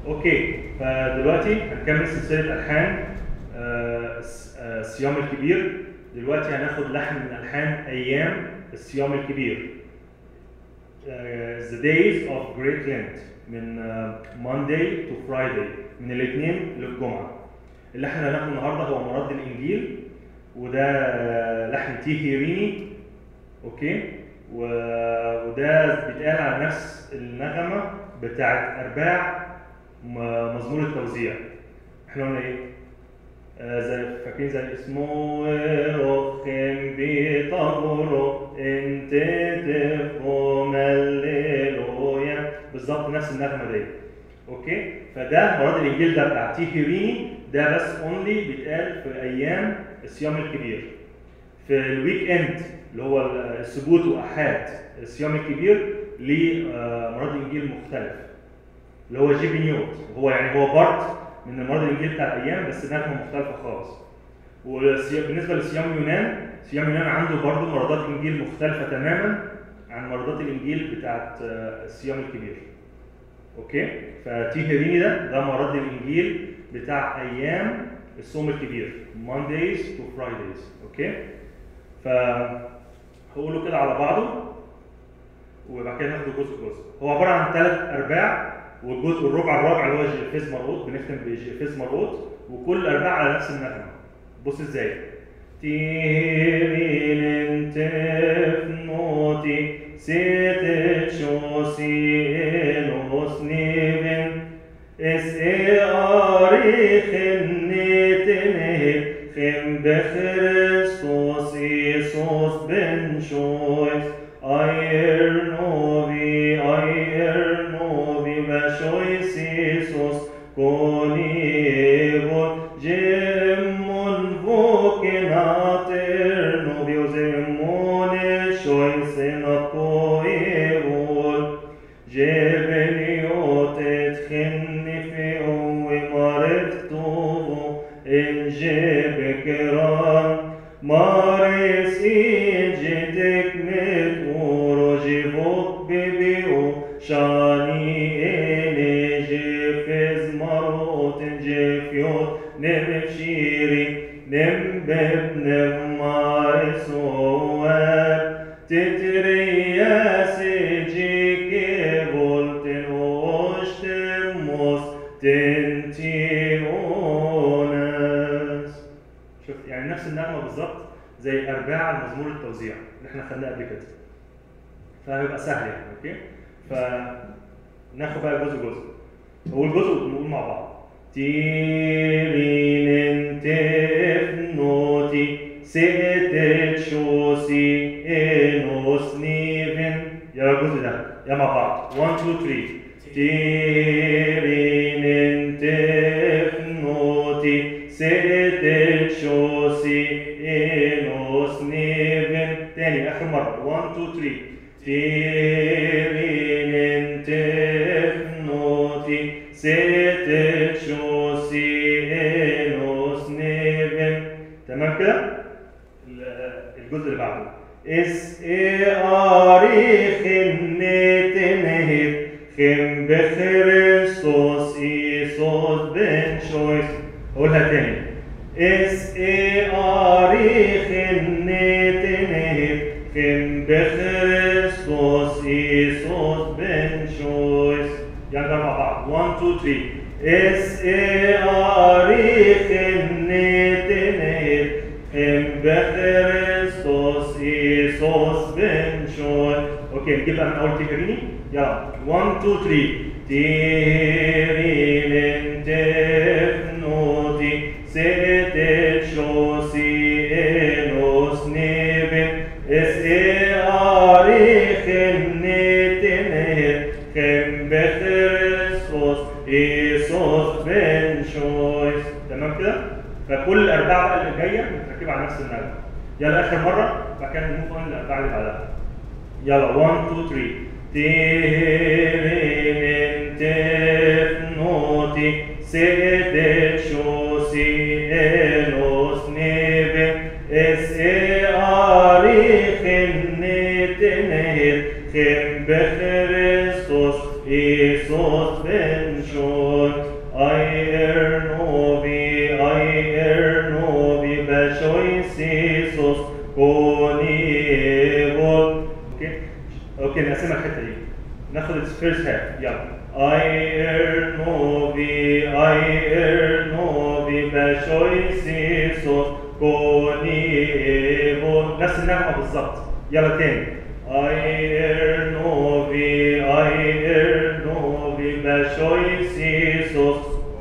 اوكي فدلوقتي هنكمل سلسله الحان آه، الس- آه، الصيام الكبير دلوقتي هناخد لحن من الحان ايام الصيام الكبير آه، the days of great Lent من آه، Monday to Friday من الاثنين للجمعه اللي احنا هناخده النهارده هو مراد الانجيل وده آه، لحن تي هيريني اوكي و- وده بيتقال على نفس النغمه بتاعت ارباع م- مزمور التوزيع احنا قلنا ايه؟ آه زي فاكرين زي اسمه رخم بيطبرو انت تفهم الليلويا بالظبط نفس النغمه دي اوكي فده مراد الانجيل ده بتاع تي هيريني ده بس اونلي بيتقال في ايام الصيام الكبير في الويك اند اللي هو السبوت واحاد الصيام الكبير ليه آه، مراد انجيل مختلف اللي هو جي بنيوت هو يعني هو بارت من مراد الانجيل بتاع الايام بس نغمه مختلفه خالص وبالنسبه لصيام يونان صيام يونان عنده برضه مرادات انجيل مختلفه تماما عن مرادات الانجيل بتاعت آه، الصيام الكبير اوكي فتي هيريني ده ده مراد الانجيل بتاع ايام الصوم الكبير Mondays to Fridays اوكي فهقوله كده على بعضه وبعد كده ناخده جزء جزء هو عباره عن ثلاث ارباع والجزء الربع الرابع اللي هو جيفيز مرقوط بنختم بجيفيز مرقوط وكل ارباع على نفس النغمه بص ازاي تيرين تفنوتي سيت شوسي إلوس نيفن اس اي اريخ نيتنه خم بخريستوس إيسوس بن شويس اير نوفي اير نوفي بشويس إيسوس كونيفون جيمون فوكناتر نوفي وزيمون شويس نقويفون جبنيوت تخني في أمي مرفتوه إن جبكران مارس إيجتك متورو جيفوك ببيو شاني إني جيفز مروت جيفيوت نمشيري نمبب نمارس وواب تترياس جيكي بولتن وشتموس تنتيونس شفت يعني نفس النغمه بالظبط زي ارباع المزمور التوزيع اللي احنا خدناه قبل كده فهيبقى سهل يعني اوكي فناخد بقى جزء جزء اول جزء ونقول مع بعض تيرين تفنوتي سيتت شوسي انوس نيفن يلا الجزء ده يلا مع بعض 1 2 3 تيرين تفنوتي سيتت شوسي انوس نيفن تاني اخر مره 1 2 3 تيرين تفنوتي سيتت شوسي انوس نيفن تمام كده ال- الجزء اللي بعده اس اي اريخ نتنهب خم بخريستوس ايسوس بن شويس اقولها تاني اس اي اريخ نتنهب خم بخريستوس ايسوس بن شويس يعني ده مع بعض 1 2 3 اس اي اريخ نتنهب خم بخريستوس ايسوس بن شويس اوكي نجيب بقى من اول تيجريني يلا 1 2 3 تيرين تفنوتي سيتت شوسي انوس نيبن اس اي اريخ نتنهر خم بخريستوس ايسوس بن شويس تمام كده فكل الاربعه بقى اللي جايه متركبه على نفس النغمه يلا اخر مره بعد كده نموف اون الاربعه اللي بعدها يلا 1 2 3 تيرين تفنوتي سيدت شوسي انوس نيبن اس اي اريخ نتنهر خم بخريستوس ايسوس بن benchon ayer novi ayer novi beshoy sisos كوني بول اوكي اوكي نقسمها الحته دي ناخد الفيرست هاف يلا اير نوفي اير نوفي باشوي سيسو كوني بول نفس النغمه بالظبط يلا تاني اير نوفي اير نوفي باشوي سيسوس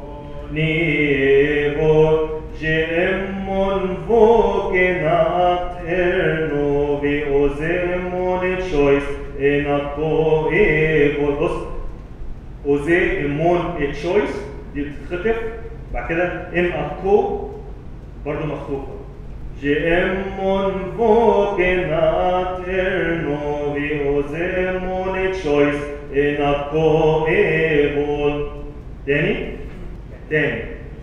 نيبو جيمون فوكنات ارنو بأوزيمون تشويس انكو ايبو بص اوزي امون تشويس دي بتتخطف بعد كده ان اكو برضه مخطوفه جيمون فوكنات ارنو بأوزيمون تشويس انكو ايبو تاني تاني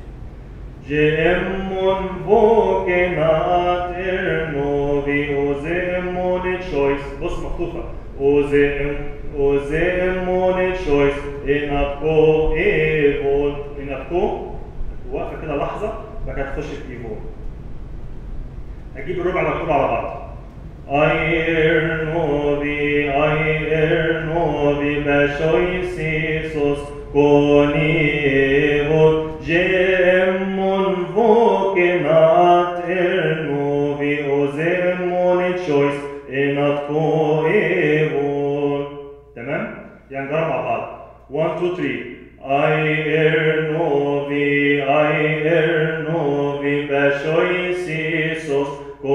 جيمون فوكنات ارنوفي اوزيمون تشويس بص مخطوفة اوزيم اوزيمون تشويس انابكو ايفول انابكو واقفة كده لحظة بعد كده تخش في ايفول هجيب الربع مكتوب على بعض اير نوفي اير نوفي باشوي سيسوس كونيفو جيمون فوكنات ارنوفي اوزيمون تشويس انات كويفون تمام؟ يعني نجرب مع بعض 1 2 3 اير نوفي اير نوفي باشوي سيسوس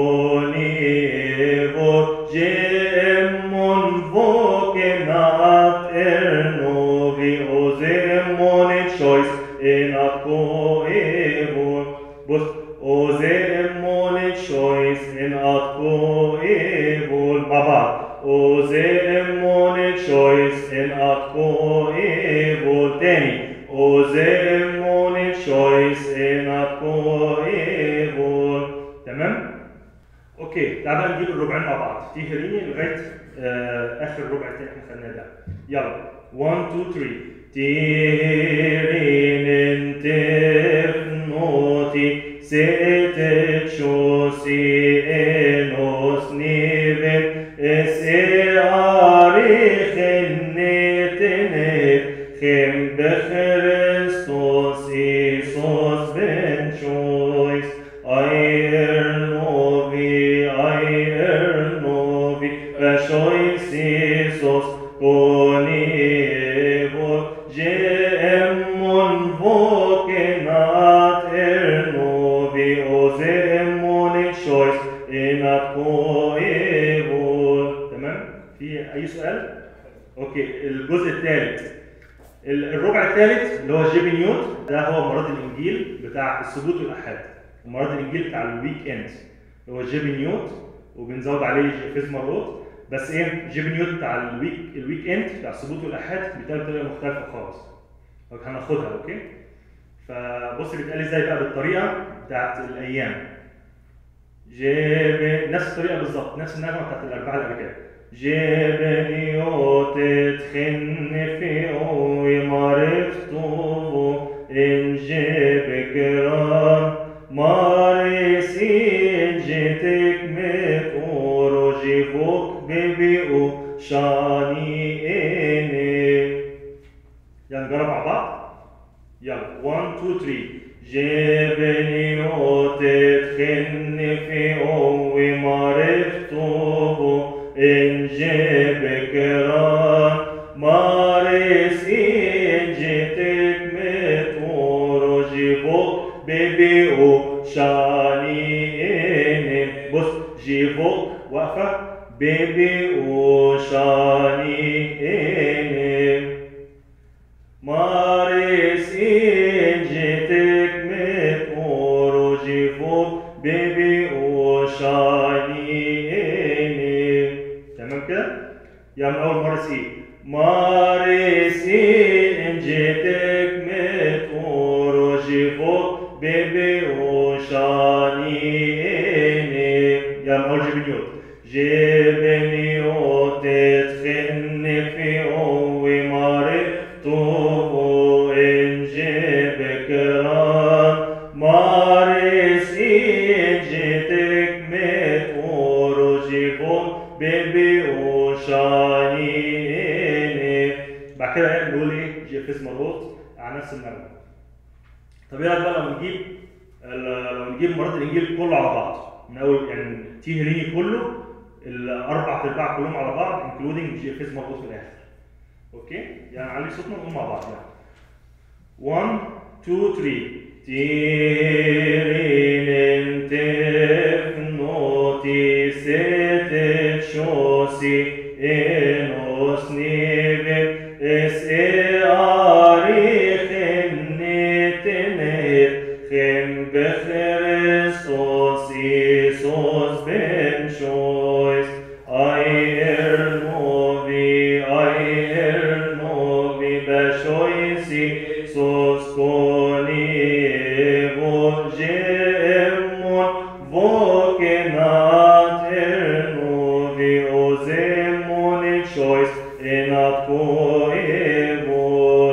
كونيفو جيمون فوكنات ارنوفي اوزيمون تشويس انات كويفون بص اوزيمون تشويس انات كويفون مع بعض اوزيمون تشويس انات كويفون تاني اوزيمون تشويس انات كويفون تمام؟ اوكي تعال بقى نجيب الربعين مع بعض تيهريني لغايه آه اخر ربع التاني احنا خدناه ده يلا 1 2 3 تيرين تفنوتي سيتت شوسي انوس نيفن اسي عاريخ النتنت خم بخريستوس إيسوس بن شويس اير نوفي اير نوفي بشويس إيسوس كونيفو جيمون فوكنات اير نوفي اوزيمون شويس انات كويفو تمام في اي سؤال اوكي الجزء الثالث الربع الثالث اللي هو جيبي نيوت ده هو مراد الانجيل بتاع الثبوت والاحاد ومراد الانجيل بتاع الويك اند اللي هو جيبي نيوت وبنزود عليه فيز مرات بس ايه جيبي نيوت بتاع الويك الويك اند بتاع الثبوت والاحاد بيتقال بطريقه مختلفه خالص هناخدها اوكي فبص بيتقال ازاي بقى بالطريقه بتاعت الايام جيب نفس الطريقه بالظبط نفس النغمه بتاعت الاربعه اللي قبل كده جبنيوت تخن في قوي معرفته إن جيب كرام مارسين جيتك متورو جيفوك ببيئو شاني إني يلا نجرب مع بعض يلا 1 2 3 جبني وتتخن في قوي معرفته إن جيب كرام مارس إن جيتك متورو جيفوك ببيئو شاني إني بص جيفوك واقفة ببيئو شاني إني مارس إن جيتك متورو جيفوك ببيئو شاني إني تمام كده؟ يلا من أول مارس إيه؟ مارس إن جيتك متورو جيفوك ببيئو شاني إني يلا من أول جبنيوت جبنيوت تتخن في قوي مارس توبو جي اف اس مرات على نفس النغمه طب ايه رايك بقى لو نجيب ال- لو نجيب مرات الانجيل كله على بعض من اول يعني تي هليني كله الاربع ارباع كلهم على بعض انكلودنج جي اف اس مربوط في الاخر اوكي يعني علي صوتنا ونقول مع بعض يعني 1 2 3 Tirin teknoti sete shosi enos nivin es e arichem netener chem bechristos Isos ben shois ai er novi ai er novi beshoisi sos koni vogemon vokenat er novi ozemon chois enat koevol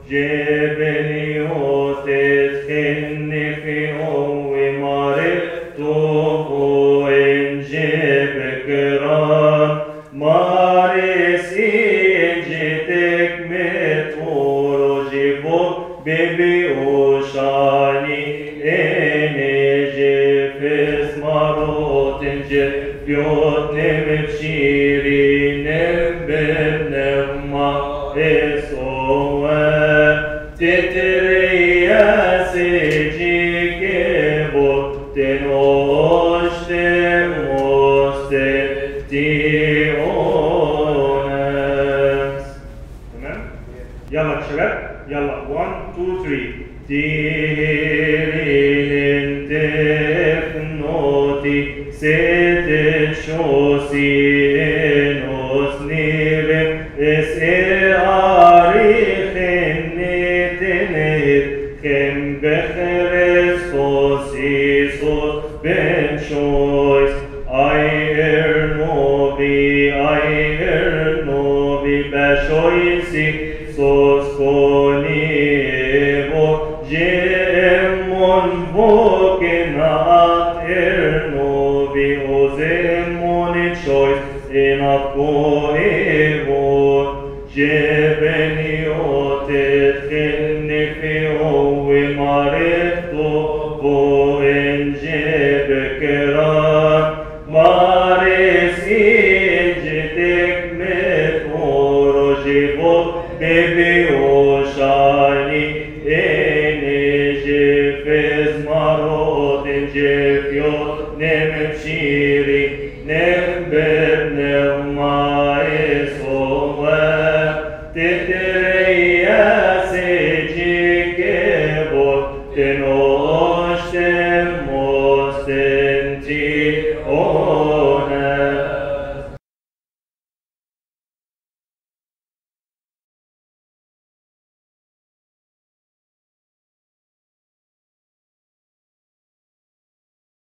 jebeliot et chennefio emare toho en jebekran mares injetek metoro jivo bebi oshani ene jefes marot enje Biot nemet shiri nemben nemma esoe Tetreya secike botten oste moste tiones تمام يلا يا شباب يلا 1 2 3 Tirin teknoti sete shosi enos nive es e arichen netenet chem bechrestos Isus ben shois ai er novi ai er novi beshoisi sos koni evo gemon vokenat er novi ozemon chois enat ko evo Jebeniot et chennefio emareto vo en jebekeran mares injetek metoro jivo bebe oshani ene jefes marot en jefiot nemem shiri nember nemma esowe tetereia se jikebot teno